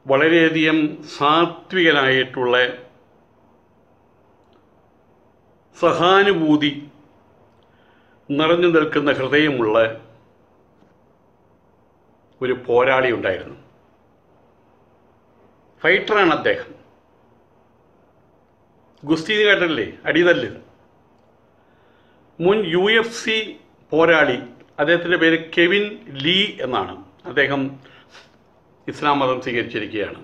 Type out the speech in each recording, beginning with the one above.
വളരെയധികം സാത്വികനായിട്ടുള്ള സഹാനുഭൂതി നിറഞ്ഞു നിൽക്കുന്ന ഹൃദയമുള്ള ഒരു പോരാളി ഉണ്ടായിരുന്നു ഫൈറ്ററാണ് അദ്ദേഹം ഗുസ്തി കേട്ടല്ലേ അടിതല്ല് മുൻ യു എഫ് സി പോരാളി അദ്ദേഹത്തിൻ്റെ പേര് കെവിൻ ലീ എന്നാണ് അദ്ദേഹം ഇസ്ലാം മതം സ്വീകരിച്ചിരിക്കുകയാണ്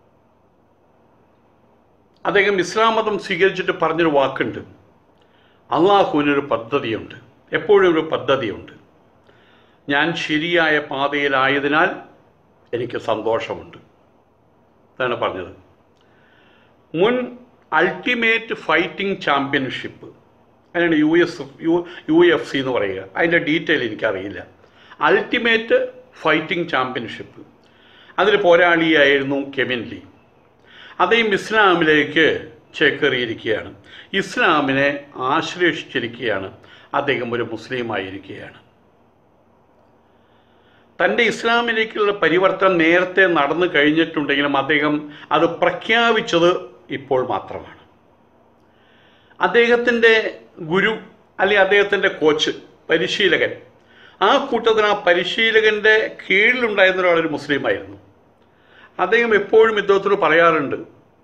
അദ്ദേഹം ഇസ്ലാം മതം സ്വീകരിച്ചിട്ട് പറഞ്ഞൊരു വാക്കുണ്ട് അള്ളാഹുവിനൊരു പദ്ധതിയുണ്ട് എപ്പോഴും ഒരു പദ്ധതിയുണ്ട് ഞാൻ ശരിയായ പാതയിലായതിനാൽ എനിക്ക് സന്തോഷമുണ്ട് ഇതാണ് പറഞ്ഞത് മുൻ അൾട്ടിമേറ്റ് ഫൈറ്റിംഗ് ചാമ്പ്യൻഷിപ്പ് അതിനാണ് U S U U F C എന്ന് പറയുക അതിൻ്റെ ഡീറ്റെയിൽ എനിക്കറിയില്ല അൾട്ടിമേറ്റ് ഫൈറ്റിംഗ് ചാമ്പ്യൻഷിപ്പ് അതിൽ പോരാളിയായിരുന്നു കെവിൻ ലീ അദ്ദേഹം ഇസ്ലാമിലേക്ക് ചേക്കേറിയിരിക്കുകയാണ് ഇസ്ലാമിനെ ആശ്ലേഷിച്ചിരിക്കുകയാണ് അദ്ദേഹം ഒരു മുസ്ലിമായിരിക്കുകയാണ് തൻ്റെ ഇസ്ലാമിലേക്കുള്ള പരിവർത്തനം നേരത്തെ നടന്നു കഴിഞ്ഞിട്ടുണ്ടെങ്കിലും അദ്ദേഹം അത് പ്രഖ്യാപിച്ചത് ഇപ്പോൾ മാത്രമാണ് അദ്ദേഹത്തിൻ്റെ ഗുരു അല്ലെങ്കിൽ അദ്ദേഹത്തിൻ്റെ കോച്ച് പരിശീലകൻ ആ കൂട്ടത്തിൽ ആ പരിശീലകൻ്റെ കീഴിലുണ്ടായിരുന്ന ഒരാളൊരു മുസ്ലിമായിരുന്നു അദ്ദേഹം എപ്പോഴും ഇദ്ദേഹത്തോട് പറയാറുണ്ട്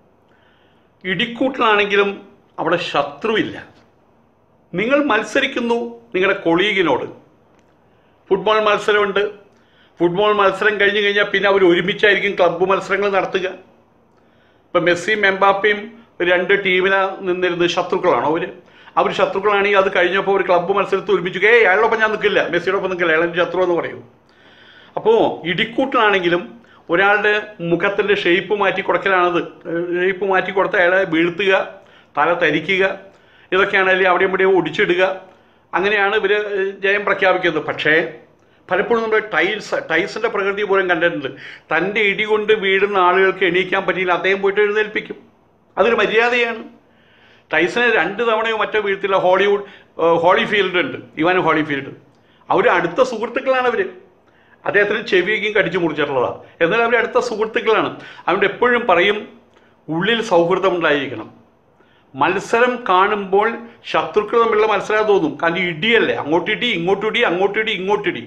ഇടിക്കൂട്ടിലാണെങ്കിലും അവിടെ ശത്രുവില്ല നിങ്ങൾ മത്സരിക്കുന്നു നിങ്ങളുടെ കൊളീഗിനോട് ഫുട്ബോൾ മത്സരമുണ്ട് ഫുട്ബോൾ മത്സരം കഴിഞ്ഞ് കഴിഞ്ഞാൽ പിന്നെ അവർ ഒരുമിച്ചായിരിക്കും ക്ലബ്ബ് മത്സരങ്ങൾ നടത്തുക ഇപ്പം മെസ്സിയും എംബാപ്പയും രണ്ട് ടീമിനെ നിന്നിരുന്നത് ശത്രുക്കളാണോ അവർ അവർ ശത്രുക്കളാണെങ്കിൽ അത് കഴിഞ്ഞപ്പോൾ ഒരു ക്ലബ്ബ് മത്സരത്തിൽ ഒരുമിച്ച് ഏയ് അയാളോടൊപ്പം ഞാൻ നിൽക്കില്ല മെസ്സിയോടൊപ്പം നിൽക്കില്ല അയാളെ ശത്രു എന്ന് പറയൂ അപ്പോൾ ഇടിക്കൂട്ടിലാണെങ്കിലും ഒരാളുടെ മുഖത്തിൻ്റെ ഷേപ്പ് മാറ്റി കൊടുക്കലാണത് ഷേപ്പ് മാറ്റി കൊടുത്ത് അയാളെ വീഴ്ത്തുക തല തരിക്കുക ഇതൊക്കെയാണ് അല്ലെങ്കിൽ അവിടെ ഇവിടെ ഒടിച്ചിടുക അങ്ങനെയാണ് ഇവർ ജയം പ്രഖ്യാപിക്കുന്നത് പക്ഷേ പലപ്പോഴും നമ്മൾ ടൈൽസ് ടൈൽസിൻ്റെ പ്രകൃതി പോലും കണ്ടിട്ടുണ്ട് തൻ്റെ ഇടി കൊണ്ട് വീഴുന്ന ആളുകൾക്ക് എണീക്കാൻ പറ്റിയില്ല അദ്ദേഹം പോയിട്ട് എഴുന്നേൽപ്പിക്കും അതൊരു മര്യാദയാണ് ടൈസനെ രണ്ട് തവണയോ മറ്റോ വീഴ്ത്തില്ല ഹോളിവുഡ് ഹോളിഫീൽഡ് ഉണ്ട് ഇവാൻ ഹോളിഫീൽഡ് അവർ അടുത്ത സുഹൃത്തുക്കളാണ് അവർ അദ്ദേഹത്തിന് ചെവിയൊക്കെയും കടിച്ചു മുറിച്ചിട്ടുള്ളതാണ് എന്നാൽ അവർ അടുത്ത സുഹൃത്തുക്കളാണ് അതുകൊണ്ട് എപ്പോഴും പറയും ഉള്ളിൽ സൗഹൃദം ഉണ്ടായിരിക്കണം മത്സരം കാണുമ്പോൾ ശത്രുക്കൾ തമ്മിലുള്ള മത്സരം തോന്നും കാരണം ഇടിയല്ലേ അങ്ങോട്ടിടി ഇങ്ങോട്ടിടി അങ്ങോട്ടിടി ഇങ്ങോട്ടിടി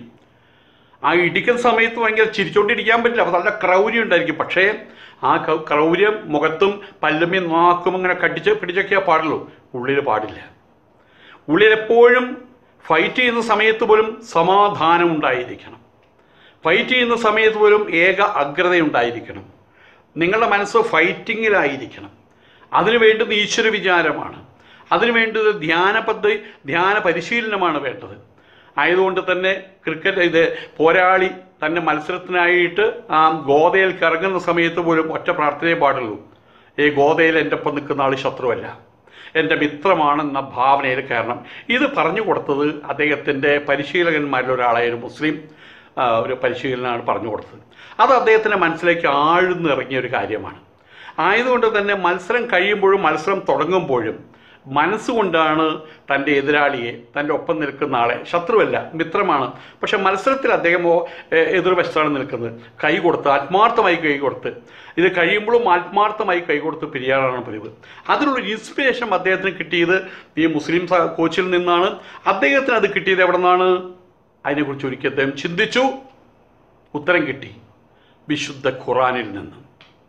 ആ ഇടിക്കുന്ന സമയത്ത് ഭയങ്കര ചിരിച്ചോണ്ടിരിക്കാൻ പറ്റില്ല അപ്പോൾ നല്ല ക്രൗര്യം ഉണ്ടായിരിക്കും പക്ഷേ ആ ക- ക്രൗര്യം മുഖത്തും പല്ലുമ്മയും നാക്കും അങ്ങനെ കടിച്ച് പിടിച്ചൊക്കെയാ പാടുള്ളൂ ഉള്ളിൽ പാടില്ല ഉള്ളിൽ എപ്പോഴും ഫൈറ്റ് ചെയ്യുന്ന സമയത്ത് പോലും സമാധാനം ഉണ്ടായിരിക്കണം ഫൈറ്റ് ചെയ്യുന്ന സമയത്ത് പോലും ഏക അഗ്രതയുണ്ടായിരിക്കണം നിങ്ങളുടെ മനസ്സ് ഫൈറ്റിങ്ങിലായിരിക്കണം അതിനു വേണ്ടുന്ന ഈശ്വര വിചാരമാണ് അതിനു വേണ്ടത് ധ്യാന പദ്ധതി ധ്യാന പരിശീലനമാണ് വേണ്ടത് ആയതുകൊണ്ട് തന്നെ ക്രിക്കറ്റ് ഇത് പോരാളി തന്നെ മത്സരത്തിനായിട്ട് ആ ഗോതയിൽ കറങ്ങുന്ന സമയത്ത് പോലും ഒറ്റ പ്രാർത്ഥനയെ പാടുള്ളൂ ഈ ഗോതയിൽ എൻ്റെ ഒപ്പം നിൽക്കുന്ന ആൾ ശത്രുവല്ല എൻ്റെ മിത്രമാണെന്ന ഭാവനയിൽ കാരണം ഇത് പറഞ്ഞു കൊടുത്തത് അദ്ദേഹത്തിൻ്റെ പരിശീലകന്മാരിൽ ഒരാളായ ഒരു മുസ്ലിം ആ, ഒരു പരിശീലനമാണ് പറഞ്ഞു കൊടുത്തത് അത് അദ്ദേഹത്തിൻ്റെ മനസ്സിലേക്ക് ആഴ്ന്നിറങ്ങിയ ഒരു കാര്യമാണ് ആയതുകൊണ്ട് തന്നെ മത്സരം കഴിയുമ്പോഴും മത്സരം തുടങ്ങുമ്പോഴും മനസ്സുകൊണ്ടാണ് തൻ്റെ എതിരാളിയെ തൻ്റെ ഒപ്പം നിൽക്കുന്ന ആളെ ശത്രുവല്ല മിത്രമാണ് പക്ഷെ മത്സരത്തിൽ അദ്ദേഹം ഓ- എ- എതിർവശത്താണ് നിൽക്കുന്നത് കൈ കൊടുത്ത് ആത്മാർത്ഥമായി കൈ കൊടുത്ത് ഇത് കഴിയുമ്പോഴും ആത്മാർത്ഥമായി കൈ കൊടുത്ത് പിരിയാറാണ് പതിവ് അതിനുള്ള ഇൻസ്പിറേഷൻ അദ്ദേഹത്തിന് കിട്ടിയത് ഈ മുസ്ലിം സ- കോച്ചിൽ നിന്നാണ് അദ്ദേഹത്തിന് അത് കിട്ടിയത് എവിടെ നിന്നാണ് അതിനെക്കുറിച്ച് ഒരിക്കൽ അദ്ദേഹം ചിന്തിച്ചു ഉത്തരം കിട്ടി വിശുദ്ധ ഖുറാനിൽ നിന്ന്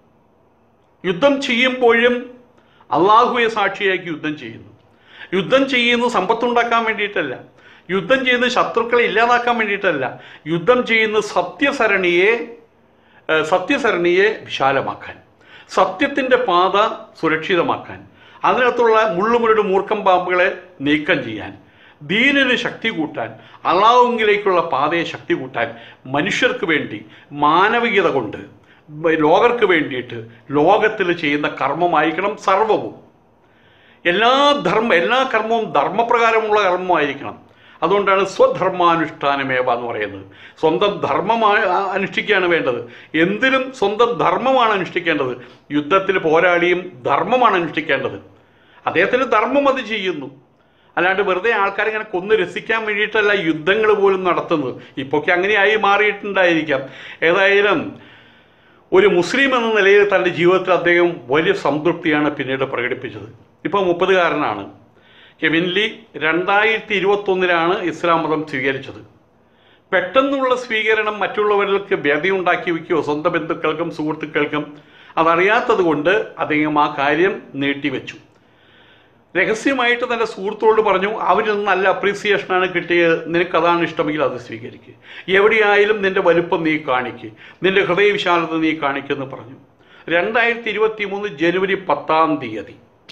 യുദ്ധം ചെയ്യുമ്പോഴും അള്ളാഹുവെ സാക്ഷിയാക്കി യുദ്ധം ചെയ്യുന്നു യുദ്ധം ചെയ്യുന്നത് സമ്പത്തുണ്ടാക്കാൻ വേണ്ടിയിട്ടല്ല യുദ്ധം ചെയ്യുന്നത് ശത്രുക്കളെ ഇല്ലാതാക്കാൻ വേണ്ടിയിട്ടല്ല യുദ്ധം ചെയ്യുന്നത് സത്യസരണിയെ ഏഹ്, സത്യസരണിയെ വിശാലമാക്കാൻ സത്യത്തിൻ്റെ പാത സുരക്ഷിതമാക്കാൻ അതിനകത്തുള്ള മുള്ളുമുരുടെ മൂർഖം പാമ്പുകളെ നീക്കം ചെയ്യാൻ ദീനിന് ശക്തി കൂട്ടാൻ അള്ളാഹുങ്കിലേക്കുള്ള പാതയെ ശക്തി കൂട്ടാൻ മനുഷ്യർക്ക് വേണ്ടി മാനവികത കൊണ്ട് ലോകർക്ക് വേണ്ടിയിട്ട് ലോകത്തിൽ ചെയ്യുന്ന കർമ്മമായിരിക്കണം സർവവും എല്ലാ ധർമ്മ എല്ലാ കർമ്മവും ധർമ്മപ്രകാരമുള്ള കർമ്മമായിരിക്കണം അതുകൊണ്ടാണ് സ്വധർമാനുഷ്ഠാനമേവ എന്ന് പറയുന്നത് സ്വന്തം ധർമ്മമാണ് അനുഷ്ഠിക്കുകയാണ് വേണ്ടത് എന്തിനും സ്വന്തം ധർമ്മമാണ് അനുഷ്ഠിക്കേണ്ടത് യുദ്ധത്തിൽ പോരാളിയും ധർമ്മമാണ് അനുഷ്ഠിക്കേണ്ടത് അദ്ദേഹത്തിന് ധർമ്മം അത് ചെയ്യുന്നു അല്ലാണ്ട് വെറുതെ ആൾക്കാരിങ്ങനെ കൊന്ന് രസിക്കാൻ വേണ്ടിയിട്ടല്ല യുദ്ധങ്ങൾ പോലും നടത്തുന്നത് ഇപ്പൊക്കെ അങ്ങനെയായി മാറിയിട്ടുണ്ടായിരിക്കാം ഏതായാലും ഒരു മുസ്ലിം എന്ന നിലയിൽ തൻ്റെ ജീവിതത്തിൽ അദ്ദേഹം വലിയ സംതൃപ്തിയാണ് പിന്നീട് പ്രകടിപ്പിച്ചത് ഇപ്പോൾ മുപ്പതുകാരനാണ് കെവിൻ ലീ രണ്ടായിരത്തി ഇരുപത്തൊന്നിലാണ് ഇസ്ലാം മതം സ്വീകരിച്ചത് പെട്ടെന്നുള്ള സ്വീകരണം മറ്റുള്ളവർക്ക് വ്യതയുണ്ടാക്കി വയ്ക്കുകയോ സ്വന്തം ബന്ധുക്കൾക്കും സുഹൃത്തുക്കൾക്കും അതറിയാത്തത് കൊണ്ട് അദ്ദേഹം ആ കാര്യം നീട്ടിവെച്ചു രഹസ്യമായിട്ട് തൻ്റെ സുഹൃത്തുക്കളോട് പറഞ്ഞു അവരിൽ നിന്ന് നല്ല അപ്രീസിയേഷനാണ് കിട്ടിയത് നിനക്ക് അതാണ് ഇഷ്ടമെങ്കിൽ അത് സ്വീകരിക്കുക എവിടെയായാലും നിന്റെ വലുപ്പം നീ കാണിക്കുക നിന്റെ ഹൃദയവിശാലത നീ കാണിക്കുമെന്ന് പറഞ്ഞു രണ്ടായിരത്തി ഇരുപത്തി മൂന്ന് ജനുവരി പത്താം തീയതി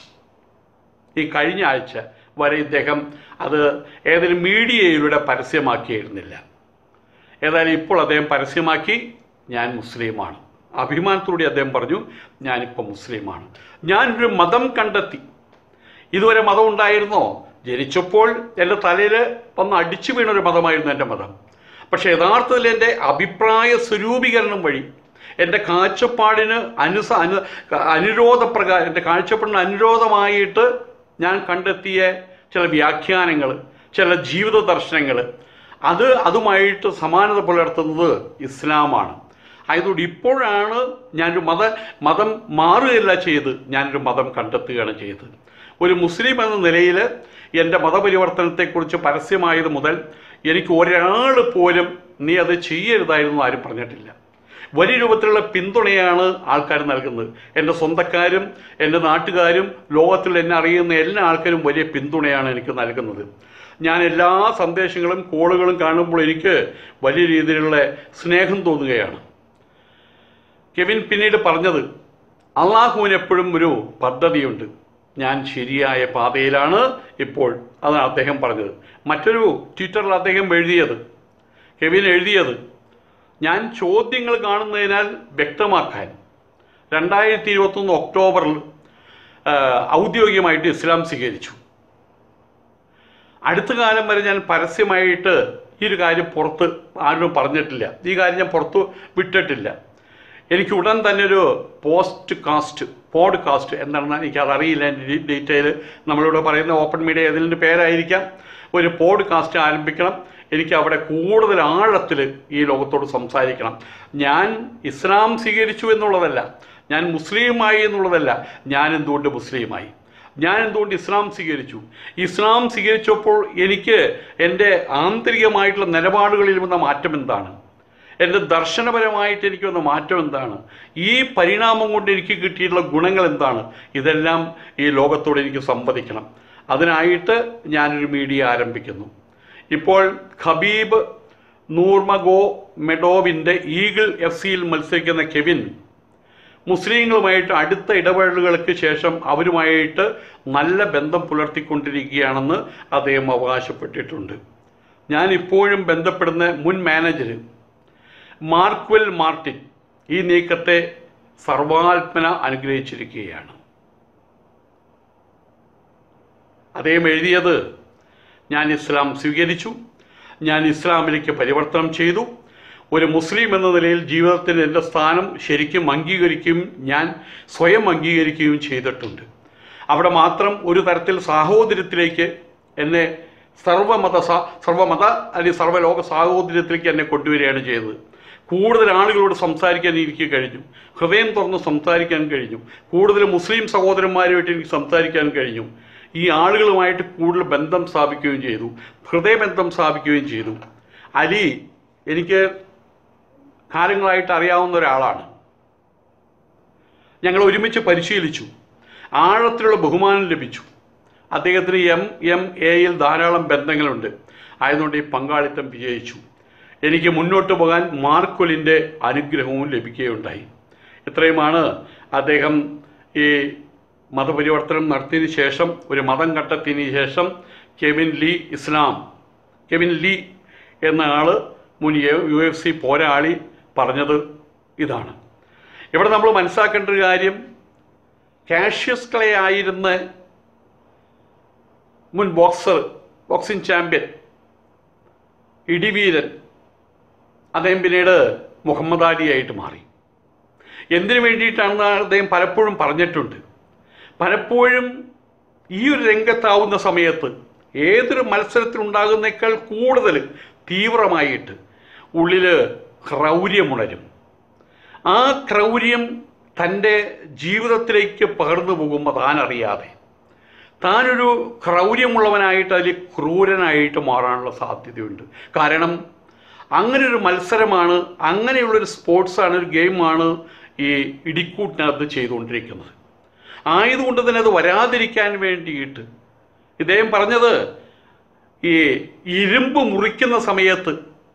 ഈ കഴിഞ്ഞ ആഴ്ച വരെ ഇദ്ദേഹം അത് ഏതെങ്കിലും മീഡിയയിലൂടെ പരസ്യമാക്കിയിരുന്നില്ല ഏതായാലും ഇപ്പോൾ അദ്ദേഹം പരസ്യമാക്കി ഞാൻ മുസ്ലിമാണ് അഭിമാനത്തോടെ അദ്ദേഹം പറഞ്ഞു ഞാനിപ്പോൾ മുസ്ലിമാണ് ഞാനൊരു മതം കണ്ടെത്തി ഇതുവരെ മതം ഉണ്ടായിരുന്നോ ജനിച്ചപ്പോൾ എൻ്റെ തലയിൽ വന്ന് അടിച്ചു വീണൊരു മതമായിരുന്നു എൻ്റെ മതം പക്ഷേ യഥാർത്ഥത്തിൽ എൻ്റെ അഭിപ്രായ സ്വരൂപീകരണം വഴി എൻ്റെ കാഴ്ചപ്പാടിന് അനുസ അനു അനുരോധപ്രകാരം എൻ്റെ കാഴ്ചപ്പാടിന് അനുരോധമായിട്ട് ഞാൻ കണ്ടെത്തിയ ചില വ്യാഖ്യാനങ്ങൾ ചില ജീവിത ദർശനങ്ങൾ അത് അതുമായിട്ട് സമാനത പുലർത്തുന്നത് ഇസ്ലാമാണ് ആയതുകൊണ്ട് ഇപ്പോഴാണ് ഞാനൊരു മത മതം മാറുകയല്ല ചെയ്ത് ഞാനൊരു മതം കണ്ടെത്തുകയാണ് ചെയ്തത് ഒരു മുസ്ലിം എന്ന നിലയിൽ എൻ്റെ മതപരിവർത്തനത്തെക്കുറിച്ച് പരസ്യമായത് മുതൽ എനിക്ക് ഒരാൾ പോലും നീ അത് ചെയ്യരുതായിരുന്നു ആരും പറഞ്ഞിട്ടില്ല വലിയ രൂപത്തിലുള്ള പിന്തുണയാണ് ആൾക്കാർ നൽകുന്നത് എൻ്റെ സ്വന്തക്കാരും എൻ്റെ നാട്ടുകാരും ലോകത്തിൽ എന്നെ അറിയുന്ന എല്ലാ ആൾക്കാരും വലിയ പിന്തുണയാണ് എനിക്ക് നൽകുന്നത് ഞാൻ എല്ലാ സന്ദേശങ്ങളും കോളുകളും കാണുമ്പോൾ എനിക്ക് വലിയ രീതിയിലുള്ള സ്നേഹം തോന്നുകയാണ് കെവിൻ പിന്നീട് പറഞ്ഞത് അള്ളാഹുവിന് എപ്പോഴും ഒരു പദ്ധതിയുണ്ട് ഞാൻ ശരിയായ പാതയിലാണ് ഇപ്പോൾ അതാണ് അദ്ദേഹം പറഞ്ഞത് മറ്റൊരു ട്വിറ്ററിൽ അദ്ദേഹം എഴുതിയത് കെവിൻ എഴുതിയത് ഞാൻ ചോദ്യങ്ങൾ കാണുന്നതിനാൽ വ്യക്തമാക്കാൻ രണ്ടായിരത്തി ഇരുപത്തൊന്ന് ഒക്ടോബറിൽ ആ, ഔദ്യോഗികമായിട്ട് ഇസ്ലാം സ്വീകരിച്ചു അടുത്ത കാലം വരെ ഞാൻ പരസ്യമായിട്ട് ഈ ഒരു കാര്യം പുറത്ത് ആരും പറഞ്ഞിട്ടില്ല ഈ കാര്യം ഞാൻ പുറത്ത് വിട്ടിട്ടില്ല എനിക്ക് ഉടൻ തന്നെ ഒരു പോസ്റ്റ് കാസ്റ്റ് പോഡ്കാസ്റ്റ് എന്താണെന്ന് എനിക്ക് അതറിയില്ല എൻ്റെ ഡീറ്റെയിൽ നമ്മളിവിടെ പറയുന്ന ഓപ്പൺ മീഡിയ ഏതിൻ്റെ പേരായിരിക്കാം ഒരു പോഡ്കാസ്റ്റ് ആരംഭിക്കണം എനിക്ക് അവിടെ കൂടുതൽ ആഴത്തിൽ ഈ ലോകത്തോട് സംസാരിക്കണം ഞാൻ ഇസ്ലാം സ്വീകരിച്ചു എന്നുള്ളതല്ല ഞാൻ മുസ്ലിമായി എന്നുള്ളതല്ല ഞാൻ എന്തുകൊണ്ട് മുസ്ലിമായി ഞാൻ എന്തുകൊണ്ട് ഇസ്ലാം സ്വീകരിച്ചു ഇസ്ലാം സ്വീകരിച്ചപ്പോൾ എനിക്ക് എൻ്റെ ആന്തരികമായിട്ടുള്ള നിലപാടുകളിൽ വന്ന മാറ്റം എന്താണ് എൻ്റെ ദർശനപരമായിട്ട് എനിക്ക് വന്ന മാറ്റം എന്താണ് ഈ പരിണാമം കൊണ്ട് എനിക്ക് കിട്ടിയിട്ടുള്ള ഗുണങ്ങൾ എന്താണ് ഇതെല്ലാം ഈ ലോകത്തോട് എനിക്ക് സംവദിക്കണം അതിനായിട്ട് ഞാനൊരു മീഡിയ ആരംഭിക്കുന്നു ഇപ്പോൾ ഖബീബ് നൂർമഗോ മെഡോവിൻ്റെ ഈഗിൾ എഫ് സിയിൽ മത്സരിക്കുന്ന കെവിൻ മുസ്ലിങ്ങളുമായിട്ട് അടുത്ത ഇടപെടലുകൾക്ക് ശേഷം അവരുമായിട്ട് നല്ല ബന്ധം പുലർത്തിക്കൊണ്ടിരിക്കുകയാണെന്ന് അദ്ദേഹം അവകാശപ്പെട്ടിട്ടുണ്ട് ഞാൻ ഇപ്പോഴും ബന്ധപ്പെടുന്ന മുൻ മാനേജർ മാർക്വൽ മാർട്ടിൻ ഈ നീക്കത്തെ സർവാത്മന അനുഗ്രഹിച്ചിരിക്കുകയാണ് അദ്ദേഹം എഴുതിയത് ഞാൻ ഇസ്ലാം സ്വീകരിച്ചു ഞാൻ ഇസ്ലാമിലേക്ക് പരിവർത്തനം ചെയ്തു ഒരു മുസ്ലിം എന്ന നിലയിൽ ജീവിതത്തിൽ എൻ്റെ സ്ഥാനം ശരിക്കും അംഗീകരിക്കുകയും ഞാൻ സ്വയം അംഗീകരിക്കുകയും ചെയ്തിട്ടുണ്ട് അവിടെ മാത്രം ഒരു തരത്തിൽ സാഹോദര്യത്തിലേക്ക് എന്നെ സർവമത സ സർവമത അല്ലെങ്കിൽ സർവ്വലോക സാഹോദര്യത്തിലേക്ക് എന്നെ കൊണ്ടുവരികയാണ് ചെയ്തത് കൂടുതൽ ആളുകളോട് സംസാരിക്കാൻ എനിക്ക് കഴിഞ്ഞു ഹൃദയം തുറന്ന് സംസാരിക്കാൻ കഴിഞ്ഞു കൂടുതൽ മുസ്ലിം സഹോദരന്മാരുമായിട്ട് എനിക്ക് സംസാരിക്കാൻ കഴിഞ്ഞു ഈ ആളുകളുമായിട്ട് കൂടുതൽ ബന്ധം സ്ഥാപിക്കുകയും ചെയ്തു ഹൃദയബന്ധം സ്ഥാപിക്കുകയും ചെയ്തു അലി എനിക്ക് കാലങ്ങളായിട്ട് അറിയാവുന്ന ഒരാളാണ് ഞങ്ങൾ ഒരുമിച്ച് പരിശീലിച്ചു ആഴത്തിലുള്ള ബഹുമാനം ലഭിച്ചു അദ്ദേഹത്തിന് എം എം എയിൽ ധാരാളം ബന്ധങ്ങളുണ്ട് ആയതുകൊണ്ട് ഈ പങ്കാളിത്തം വിജയിച്ചു എനിക്ക് മുന്നോട്ട് പോകാൻ മാർക്കൊലിൻ്റെ അനുഗ്രഹവും ലഭിക്കുകയുണ്ടായി ഇത്രയുമാണ് അദ്ദേഹം ഈ മതപരിവർത്തനം നടത്തിയതിന് ശേഷം ഒരു മതം കണ്ടെത്തിയതിന് ശേഷം Kevin Lee Islam Kevin Lee എന്ന ആൾ മുൻ യു എഫ് സി പോരാളി പറഞ്ഞത് ഇതാണ് ഇവിടെ നമ്മൾ മനസ്സിലാക്കേണ്ട ഒരു കാര്യം കാഷ്യസ് ക്ലേ ആയിരുന്ന മുൻ ബോക്സർ ബോക്സിംഗ് ചാമ്പ്യൻ ഇടിവീരൻ അദ്ദേഹം പിന്നീട് മുഹമ്മദ് അലിയായിട്ട് മാറി എന്തിനു വേണ്ടിയിട്ടാണെന്ന് അദ്ദേഹം പലപ്പോഴും പറഞ്ഞിട്ടുണ്ട് പലപ്പോഴും ഈ ഒരു രംഗത്താവുന്ന സമയത്ത് ഏതൊരു മത്സരത്തിലുണ്ടാകുന്നേക്കാൾ കൂടുതൽ തീവ്രമായിട്ട് ഉള്ളിൽ ക്രൗര്യമുണരും ആ ക്രൗര്യം തൻ്റെ ജീവിതത്തിലേക്ക് പകർന്നു പോകുമ്പോൾ താൻ അറിയാതെ താനൊരു ക്രൗര്യമുള്ളവനായിട്ട് അതിൽ ക്രൂരനായിട്ട് മാറാനുള്ള സാധ്യതയുണ്ട് കാരണം അങ്ങനെ ഒരു മത്സരമാണ് അങ്ങനെയുള്ളൊരു സ്പോർട്സാണ് ഒരു ഗെയിമാണ് ഈ ഇടിക്കൂട്ടിനകത്ത് ചെയ്തുകൊണ്ടിരിക്കുന്നത് ആയതുകൊണ്ട് തന്നെ അത് വരാതിരിക്കാൻ വേണ്ടിയിട്ട് ഇദ്ദേഹം പറഞ്ഞത് ഈ ഇരുമ്പ് മുറിക്കുന്ന സമയത്ത്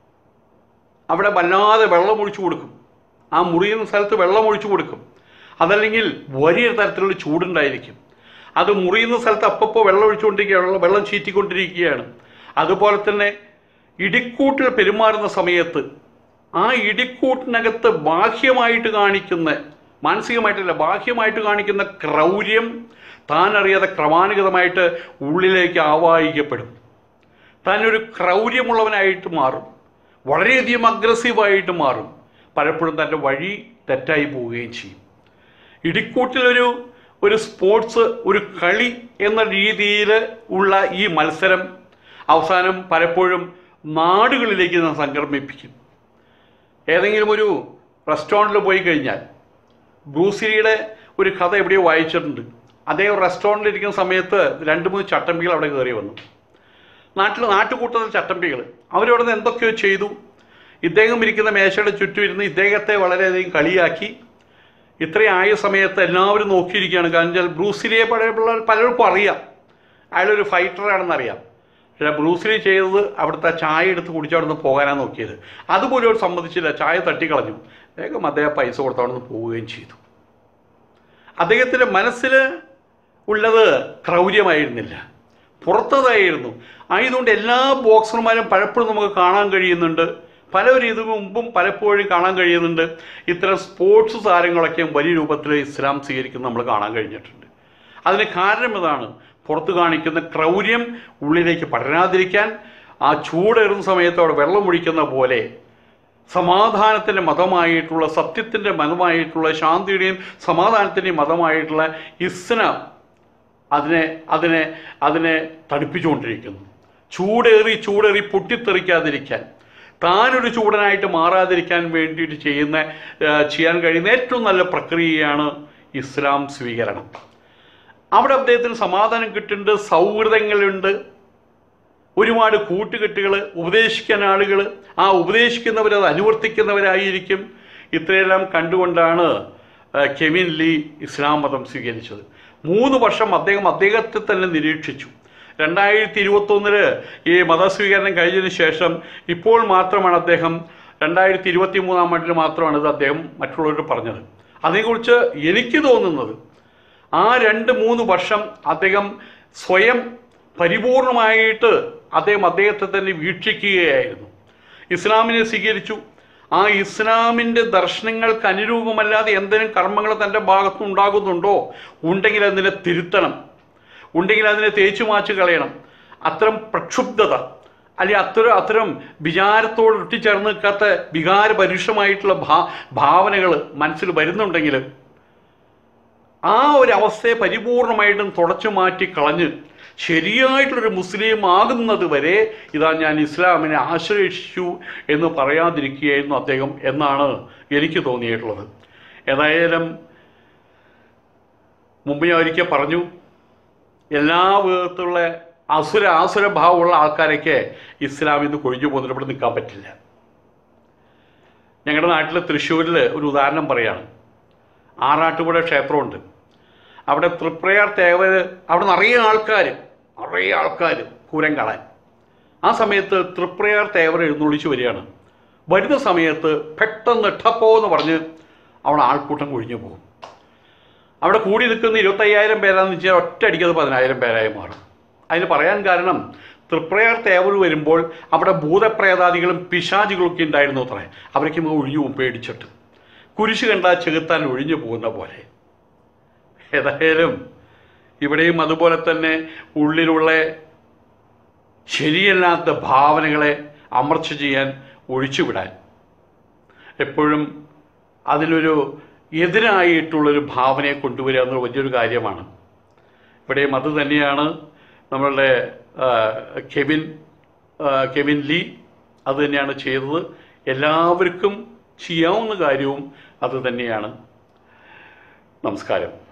അവിടെ വല്ലാതെ വെള്ളം ഒഴിച്ചു കൊടുക്കും ആ മുറിയുന്ന സ്ഥലത്ത് വെള്ളം ഒഴിച്ചു കൊടുക്കും അതല്ലെങ്കിൽ വലിയ തരത്തിലുള്ള ചൂടുണ്ടായിരിക്കും അത് മുറിയുന്ന സ്ഥലത്ത് അപ്പപ്പോൾ വെള്ളം ഒഴിച്ചുകൊണ്ടിരിക്കുകയാണ് വെള്ളം ചീറ്റിക്കൊണ്ടിരിക്കുകയാണ് അതുപോലെ തന്നെ ഇടിക്കൂട്ടിൽ പെരുമാറുന്ന സമയത്ത് ആ ഇടിക്കൂട്ടിനകത്ത് ബാഹ്യമായിട്ട് കാണിക്കുന്ന മാനസികമായിട്ടല്ല ബാഹ്യമായിട്ട് കാണിക്കുന്ന ക്രൗര്യം താൻ അറിയാതെ ക്രമാനുഗതമായിട്ട് ഉള്ളിലേക്ക് ആവാഹിക്കപ്പെടും താൻ ഒരു ക്രൗര്യമുള്ളവനായിട്ട് മാറും വളരെയധികം അഗ്രസീവായിട്ട് മാറും പലപ്പോഴും തൻ്റെ വഴി തെറ്റായി പോവുകയും ചെയ്യും ഇടിക്കൂട്ടിലൊരു ഒരു സ്പോർട്സ് ഒരു കളി എന്ന രീതിയിൽ ഉള്ള ഈ മത്സരം അവസാനം പലപ്പോഴും നാടുകളിലേക്ക് നാം സംക്രമിപ്പിക്കും ഏതെങ്കിലും ഒരു റെസ്റ്റോറൻറ്റിൽ പോയി കഴിഞ്ഞാൽ ബ്രൂസിലിയുടെ ഒരു കഥ എവിടെയോ വായിച്ചിട്ടുണ്ട് അദ്ദേഹം റെസ്റ്റോറൻറ്റിൽ ഇരിക്കുന്ന സമയത്ത് രണ്ട് മൂന്ന് ചട്ടമ്പികൾ അവിടെ കയറി വന്നു നാട്ടിൽ നാട്ടുകൂട്ടത്തിൽ ചട്ടമ്പികൾ അവരവിടെ നിന്ന് എന്തൊക്കെയോ ചെയ്തു ഇദ്ദേഹം ഇരിക്കുന്ന മേശയുടെ ചുറ്റും ഇരുന്ന് ഇദ്ദേഹത്തെ വളരെയധികം കളിയാക്കി ഇത്രയും ആയ സമയത്ത് എല്ലാവരും നോക്കിയിരിക്കുകയാണ് കാരണം വെച്ചാൽ ബ്രൂസിലിയെ പഴയ പിള്ളേർ പലർക്കും അറിയാം അയാളൊരു ഫൈറ്ററാണെന്ന് അറിയാം പക്ഷേ ബ്രൂസിലി ചെയ്തത് അവിടുത്തെ ചായ എടുത്ത് കുടിച്ച് അവിടെ നിന്ന് പോകാനാണ് നോക്കിയത് അതുപോലും അവർ സമ്മതിച്ചില്ല ചായ തട്ടിക്കളഞ്ഞു വേഗം അദ്ദേഹം പൈസ കൊടുത്ത് അവിടെ നിന്ന് പോവുകയും ചെയ്തു അദ്ദേഹത്തിൻ്റെ മനസ്സിൽ ഉള്ളത് ക്രൗര്യമായിരുന്നില്ല പുറത്തതായിരുന്നു ആയതുകൊണ്ട് എല്ലാ ബോക്സർമാരും പലപ്പോഴും നമുക്ക് കാണാൻ കഴിയുന്നുണ്ട് പലരും ഇതിനു മുമ്പും പലപ്പോഴും കാണാൻ കഴിയുന്നുണ്ട് ഇത്തരം സ്പോർട്സ് താരങ്ങളൊക്കെ വലിയ രൂപത്തിൽ ഇസ്ലാം സ്വീകരിക്കുന്നത് നമ്മൾ കാണാൻ കഴിഞ്ഞിട്ടുണ്ട് അതിന് കാരണം ഇതാണ് പുറത്ത് കാണിക്കുന്ന ക്രൗര്യം ഉള്ളിലേക്ക് പടരാതിരിക്കാൻ ആ ചൂടേറുന്ന സമയത്ത് അവിടെ വെള്ളം ഒഴിക്കുന്ന പോലെ സമാധാനത്തിൻ്റെ മതമായിട്ടുള്ള സത്യത്തിൻ്റെ മതമായിട്ടുള്ള ശാന്തിയുടെയും സമാധാനത്തിൻ്റെയും മതമായിട്ടുള്ള ഇസ്ലാം അതിനെ അതിനെ അതിനെ തണുപ്പിച്ചുകൊണ്ടിരിക്കുന്നു ചൂടേറി ചൂടേറി പൊട്ടിത്തെറിക്കാതിരിക്കാൻ താനൊരു ചൂടനായിട്ട് മാറാതിരിക്കാൻ വേണ്ടിയിട്ട് ചെയ്യുന്ന ആ, ചെയ്യാൻ കഴിയുന്ന ഏറ്റവും നല്ല പ്രക്രിയയാണ് ഇസ്ലാം സ്വീകരണം അവിടെ അദ്ദേഹത്തിന് സമാധാനം കിട്ടുന്നുണ്ട് സൗഹൃദങ്ങളുണ്ട് ഒരുപാട് കൂട്ടുകെട്ടുകൾ ഉപദേശിക്കാൻ ആളുകൾ ആ ഉപദേശിക്കുന്നവർ അത് അനുവർത്തിക്കുന്നവരായിരിക്കും ഇത്രയെല്ലാം കണ്ടുകൊണ്ടാണ് ആ, കെവിൻ ലീ ഇസ്ലാം മതം സ്വീകരിച്ചത് മൂന്ന് വർഷം അദ്ദേഹം അദ്ദേഹത്തെ തന്നെ നിരീക്ഷിച്ചു രണ്ടായിരത്തി ഇരുപത്തൊന്നില് ഈ മതസ്വീകരണം കഴിഞ്ഞതിന് ശേഷം ഇപ്പോൾ മാത്രമാണ് അദ്ദേഹം രണ്ടായിരത്തി ഇരുപത്തി മൂന്നാം ആണ്ടിൽ മാത്രമാണ് ഇത് അദ്ദേഹം മറ്റുള്ളവരോട് പറഞ്ഞത് അതേക്കുറിച്ച് എനിക്ക് തോന്നുന്നത് ആ രണ്ട് മൂന്ന് വർഷം അദ്ദേഹം സ്വയം പരിപൂർണമായിട്ട് അദ്ദേഹം അദ്ദേഹത്തെ തന്നെ വീക്ഷിക്കുകയായിരുന്നു ഇസ്ലാമിനെ സ്വീകരിച്ചു ആ ഇസ്ലാമിൻ്റെ ദർശനങ്ങൾക്ക് അനുരൂപമല്ലാതെ എന്തെങ്കിലും കർമ്മങ്ങൾ തൻ്റെ ഭാഗത്തുനിന്ന് ഉണ്ടാകുന്നുണ്ടോ ഉണ്ടെങ്കിൽ അതിനെ തിരുത്തണം ഉണ്ടെങ്കിൽ അതിനെ തേച്ചു മാച്ച് കളയണം അത്തരം പ്രക്ഷുബ്ധത അല്ലെങ്കിൽ അത്തരം അത്തരം വിചാരത്തോട് ഒട്ടിച്ചേർന്ന് നിൽക്കാത്ത വികാരപരുഷമായിട്ടുള്ള ഭാ ഭാവനകൾ മനസ്സിൽ വരുന്നുണ്ടെങ്കിൽ ആ ഒരു അവസ്ഥയെ പരിപൂർണമായിട്ടും തുടച്ചു മാറ്റി കളഞ്ഞ് ശരിയായിട്ടുള്ളൊരു മുസ്ലിം ആകുന്നത് വരെ ഇതാ ഞാൻ ഇസ്ലാമിനെ ആശ്രയിച്ചു എന്ന് പറയാതിരിക്കുകയായിരുന്നു അദ്ദേഹം എന്നാണ് എനിക്ക് തോന്നിയിട്ടുള്ളത് ഏതായാലും മുമ്പ് ഞാൻ ഒരിക്കൽ പറഞ്ഞു എല്ലാ വിധത്തിലുള്ള അസുര ആസുര ഭാവമുള്ള ആൾക്കാരൊക്കെ ഇസ്ലാമിൽ നിന്ന് കൊഴിഞ്ഞു പോകുന്നിട്ട് ഇവിടെ നിൽക്കാൻ പറ്റില്ല ഞങ്ങളുടെ നാട്ടിൽ തൃശ്ശൂരിൽ ഒരു ഉദാഹരണം പറയാണ് ആറാട്ടുപുഴ ക്ഷേത്രമുണ്ട് അവിടെ തൃപ്രയാർ തേവർ അവിടെ നിറയെ ആൾക്കാർ നിറയെ ആൾക്കാർ പൂരം കാണാൻ ആ സമയത്ത് തൃപ്രയാർ തേവർ എഴുന്നള്ളിച്ച് വരികയാണ് വരുന്ന സമയത്ത് പെട്ടെന്ന് ടപ്പോ എന്ന് പറഞ്ഞ് അവിടെ ആൾക്കൂട്ടം കൊഴിഞ്ഞു പോകും അവിടെ കൂടി നിൽക്കുന്ന ഇരുപത്തയ്യായിരം പേരാന്ന് വെച്ചാൽ ഒറ്റയടിക്ക് അത് പതിനായിരം പേരായി മാറും അതിന് പറയാൻ കാരണം തൃപ്രയാർ തേവർ വരുമ്പോൾ അവിടെ ഭൂതപ്രേതാദികളും പിശാചികളൊക്കെ ഉണ്ടായിരുന്നു അത്രേ അവരൊക്കെ ഒഴിഞ്ഞു പോകും പേടിച്ചിട്ട് കുരിശ് കണ്ടാൽ ചെകുത്താൻ ഒഴിഞ്ഞു പോകുന്ന പോലെ ഏതായാലും ഇവിടെയും അതുപോലെ തന്നെ ഉള്ളിലുള്ള ശരിയല്ലാത്ത ഭാവനകളെ അമർച്ച ചെയ്യാൻ ഒഴിച്ചുവിടാൻ എപ്പോഴും അതിലൊരു എതിരായിട്ടുള്ളൊരു ഭാവനയെ കൊണ്ടുവരിക എന്നത് വലിയൊരു കാര്യമാണ് ഇവിടെയും അത് തന്നെയാണ് നമ്മളുടെ ആ, കെവിൻ ആ, കെവിൻ ലീ അത് തന്നെയാണ് ചെയ്തത് എല്ലാവർക്കും ചെയ്യാവുന്ന കാര്യവും അതുതന്നെയാണ് നമസ്കാരം